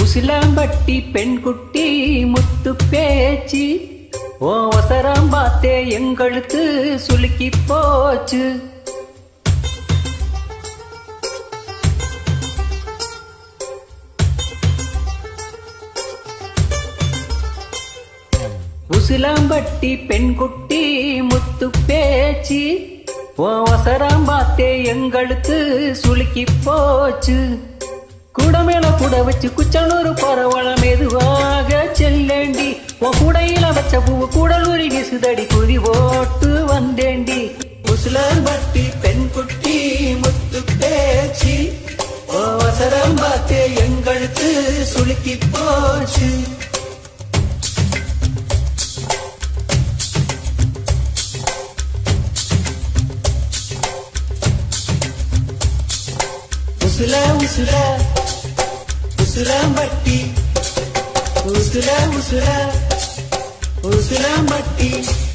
உசிலாம்பட்டி பெண்குட்டி முத்து பேச்சு ஓ அவசரம் பார்த்தே எங்களுக்கு சுலுக்கி போச்சு உசிலாம்பட்டி பெண்குட்டி முத்து பேச்சு ஓ அவசரம் பார்த்தே எங்களுக்கு சுலுக்கி போச்சு கூட மேல கூட வச்சு குச்சனூர் பரவள மெதுவாக செல்லேண்டி உன் கூடையில வச்ச பூவு கூடலூரி வீசுதடி குதி போட்டு வந்தேண்டி உசிலாம்பட்டி பெண்குட்டி முத்து பேச்சு ஓ அவசரம் பார்த்தே எங்களுக்கு சுலுக்கி போச்சு உசுல உசுல உசுலாம்பட்டி உசுல உசுல உசுலாம்பட்டி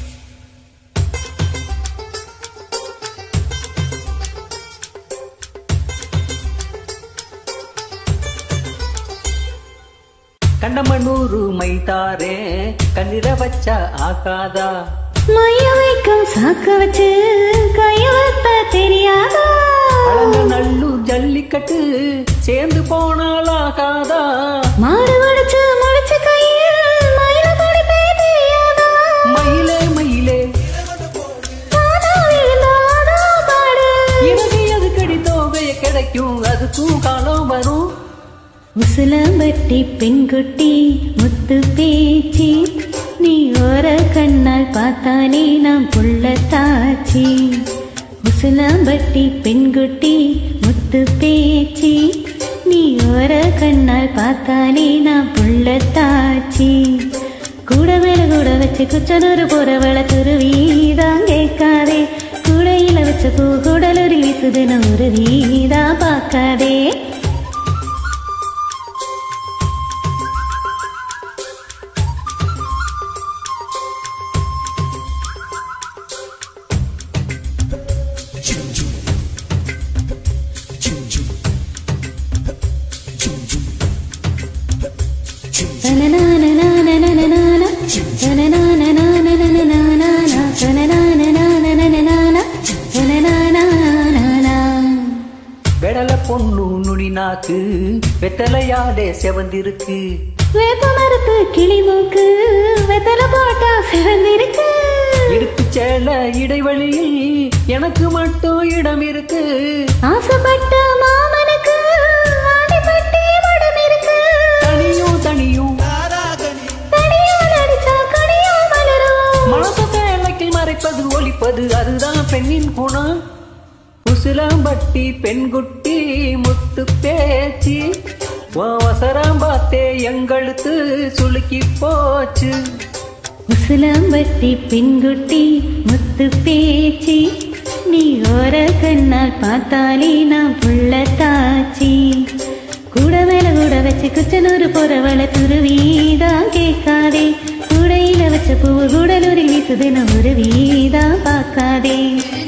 கண்டமனூரு மைதாரே கண்ணிர வச்ச ஆகாதா மைய வைக்கும் சாக்க வச்சு கைய வைப்ப தெரியாதா அழங்க நல்லூர் ஜல்லிக்கட்டு சேர்ந்து போனால் ஆகாதா மாறு வடிச்சு முடிச்சு கையில் மயில படிப்பே தெரியாதா மயிலே மயிலே தானா விழுந்தாதோ பாடு எனக்கு எதுக்கடி தோகைய கிடைக்கும் அதுக்கும் காலம் வரும் உசிலம்பட்டி பெண்குட்டி முத்து பேச்சி நீ ஓர கண்ணால் பார்த்தாலே நாம் புள்ள தாச்சி உசிலம்பட்டி பெண்குட்டி முத்து பேச்சி நீ ஓர கண்ணால் பார்த்தாலே நான் புள்ள தாச்சி கூட மேல கூட வச்சு குச்சனூர் போறவள துருவீதான் கேட்காதே கூடையில வச்ச பூ கூடலூரி வீசுதுன்னு ஒரு வீதா பார்க்காதே வெடல பொண்ணு நுனி நாக்கு வெத்தலையாடே செவந்திருக்கு வேப்பமரத்து கிளி மூக்கு வெத்தல போட்டா சிறந்திருக்கு இடுப்பு சேல இடைவெளியில் எனக்கு மட்டும் இடம் இருக்கு ஆசைப்பட்ட மாமனுக்கு ஆடிப்பட்டி மடம் இருக்கு தனியும் தனியும் தனியால் அடிச்சா கனியும் மலரும் மனச சேலைக்கு மறைப்பது ஒலிப்பது அதுதான் பெண்ணின் குணம் உசிலாம்பட்டி பெண்குட்டி முத்து பேச்சு அவசரம் பார்த்தே எங்களுக்கு சுளுக்கி போச்சு உசிலம்பட்டி பெண்குட்டி முத்து பேச்சி நீ ஓர கண்ணால் பார்த்தாலே நான் புள்ள தாச்சி கூட மேல கூட வச்சு குச்சனூர் போறவள துருவீதான் கேட்காதே கூடையில வச்ச பூவு கூடலூரில் வீசுதுன்னு ஒரு வீதா பார்க்காதே